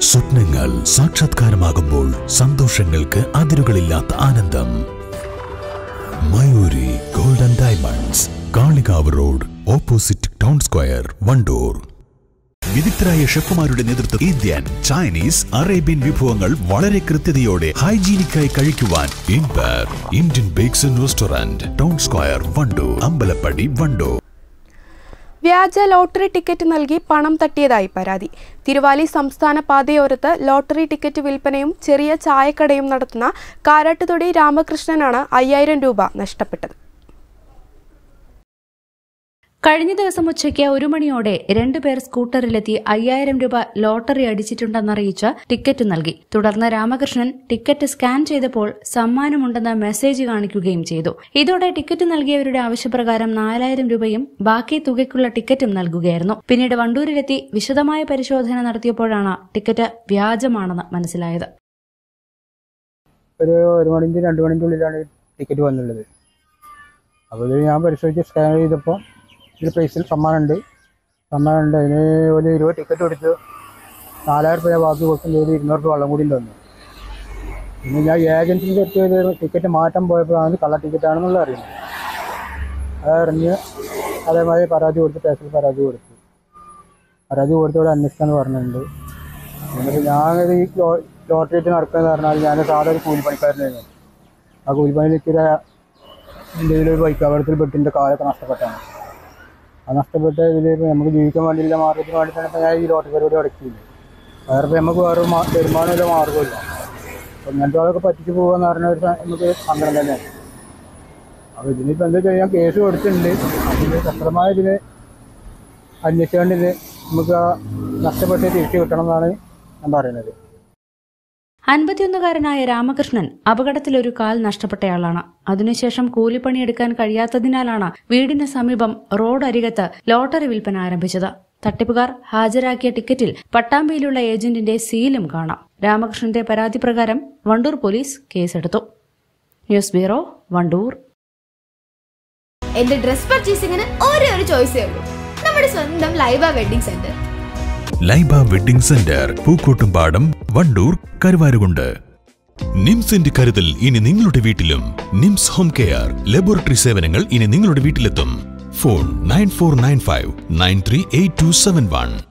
സ്വപ്നങ്ങൾ സാക്ഷാത്കാരമാകുമ്പോൾ സന്തോഷങ്ങൾക്ക് അതിരുകളില്ലാത്ത ആനന്ദം Mayuri golden diamonds Kalikavu road opposite town square Wandoor വിദഗ്ധരായ ഷെഫുമാരുടെ നേതൃത്വം ഇന്ത്യൻ ചൈനീസ് അറേബ്യൻ വിഭവങ്ങൾ വളരെ കൃത്യതയോടെ ഹൈജീനിക്കായി കഴിക്കുവാൻ ഇൻപർ Indian bakes and restaurant town square Wandoor Ambalappadi Wandoor വ്യാജ ലോട്ടറി ടിക്കറ്റ് നൽകി പണം തട്ടിയതായി പരാതി തിരുവാലി സംസ്ഥാന പാതയോരത്ത് ലോട്ടറി ടിക്കറ്റ് വിൽപ്പനയും ചെറിയ ചായക്കടയും നടത്തുന്ന കാരാട്ടുതൊടി രാമകൃഷ്ണനാണ് അയ്യായിരം രൂപ നഷ്ടപ്പെട്ടത് കഴിഞ്ഞ ദിവസം ഉച്ചയ്ക്ക് ഒരു മണിയോടെ രണ്ടുപേർ സ്കൂട്ടറിലെത്തി അയ്യായിരം രൂപ ലോട്ടറി അടിച്ചിട്ടുണ്ടെന്നറിയിച്ച് ടിക്കറ്റ് നൽകി തുടർന്ന് രാമകൃഷ്ണൻ ടിക്കറ്റ് സ്കാൻ ചെയ്തപ്പോൾ സമ്മാനമുണ്ടെന്ന് മെസ്സേജ് കാണിക്കുകയും ചെയ്തു ഇതോടെ ടിക്കറ്റ് നൽകിയവരുടെ ആവശ്യപ്രകാരം നാലായിരം രൂപയും ബാക്കി തുകയ്ക്കുള്ള ടിക്കറ്റും നൽകുകയായിരുന്നു പിന്നീട് വണ്ടൂരിലെത്തി വിശദമായ പരിശോധന നടത്തിയപ്പോഴാണ് ടിക്കറ്റ് വ്യാജമാണെന്ന് മനസ്സിലായത് ഒരു ഒരു മണിൻ്റെ രണ്ട് മണിൻ്റെ ഉള്ളിലാണ് ടിക്കറ്റ് വന്നുള്ളത് അപ്പോൾ ഇത് ഞാൻ പരിശോധിച്ച് സ്കാൻ ചെയ്തപ്പോൾ ഇതിൽ പൈസയിൽ സമ്മാനമുണ്ട് സമ്മാനമുണ്ട് അതിന് ഒരു ഇരുപത് ടിക്കറ്റ് കൊടുത്തു നാലായിരം രൂപ ബാക്കി കൊടുക്കും ഒരു ഇരുന്നൂറ് രൂപ വെള്ളം കൂടി തന്നു പിന്നെ ഞാൻ ഏജൻസിൻ്റെ അടുത്ത് ടിക്കറ്റ് മാറ്റാൻ പോയപ്പോഴാണ് കള്ള ടിക്കറ്റാണെന്നുള്ള അറിയുന്നത് അതറിഞ്ഞ് അതേമാതിരി പരാതി കൊടുത്ത് സ്റ്റേഷനിൽ പരാതി കൊടുത്തു പരാതി കൊടുത്തവിടെ അന്വേഷിക്കാന്ന് പറഞ്ഞിട്ടുണ്ട് എന്നിട്ട് ഞാനത് ഈ ലോ- ലോട്ടറി ആയിട്ട് നടക്കുന്നത് പറഞ്ഞാൽ ഞാൻ സാധാ ഒരു കൂലിപ്പണിക്കാരനായിരുന്നു ആ കൂലിപ്പണിയിലേക്ക് ഒരു എന്തെങ്കിലും ഒരു ബൈക്ക് അപകടത്തിൽ പെട്ടിൻ്റെ കാലൊക്കെ നഷ്ടപ്പെട്ടാണ് ആ നഷ്ടപ്പെട്ട ഇതിൽ നമുക്ക് ജീവിക്കാൻ വേണ്ടിയില്ല മാർഗത്തിന് വേണ്ടിയിട്ടാണ് ഇപ്പോൾ ഞാൻ ഈ ലോട്ടറി പരിപാടി അടക്കിയില്ല വേറെ ഇപ്പം നമുക്ക് വേറെ മാ- വരുമാനമില്ല മാർഗ്ഗമില്ല അപ്പം ഇങ്ങനത്തെ ആളൊക്കെ പറ്റിച്ച് പോകാന്ന് പറഞ്ഞ ഒരു സ- നമുക്ക് സങ്കടം തന്നെയാണ് അപ്പോൾ ഇതിനിപ്പോൾ എന്താ ചെയ്യാൻ കേസ് കൊടുത്തിട്ടുണ്ട് അതിന് ശക്തമായ ഇതിന് അന്വേഷിച്ചുകൊണ്ട് ഇത് നമുക്ക് ആ നഷ്ടപ്പെട്ട് തിരിച്ചു കിട്ടണം എന്നാണ് ഞാൻ പറയുന്നത് അൻപത്തിയൊന്നുകാരനായ രാമകൃഷ്ണൻ അപകടത്തിൽ ഒരു കാൽ നഷ്ടപ്പെട്ടയാളാണ് അതിനുശേഷം കൂലിപ്പണിയെടുക്കാൻ കഴിയാത്തതിനാലാണ് വീടിന് സമീപം റോഡ് അരികത്ത് ലോട്ടറി വിൽപ്പന ആരംഭിച്ചത് തട്ടിപ്പുകാർ ഹാജരാക്കിയ ടിക്കറ്റിൽ പട്ടാമ്പിയിലുള്ള ഏജന്റിന്റെ സീലും കാണാം രാമകൃഷ്ണന്റെ പരാതി പ്രകാരം വണ്ടൂർ പോലീസ് കേസെടുത്തു ന്യൂസ് ബ്യൂറോ വണ്ടൂർ എന്റെ ഡ്രസ് പർച്ചേസിംഗിന് ഒരേ ഒരു ചോയ്സേ ഉള്ളൂ നമ്മുടെ സ്വന്തം Laiba wedding centre Laiba wedding centre Pookkottumpadam Wandoor Karuvarakundu നിംസിന്റെ കരുതൽ ഇനി നിങ്ങളുടെ വീട്ടിലും നിംസ് ഹോം കെയർ ലബോറട്ടറി സേവനങ്ങൾ ഇനി നിങ്ങളുടെ വീട്ടിലെത്തും phone nine four nine five nine three eight two seven one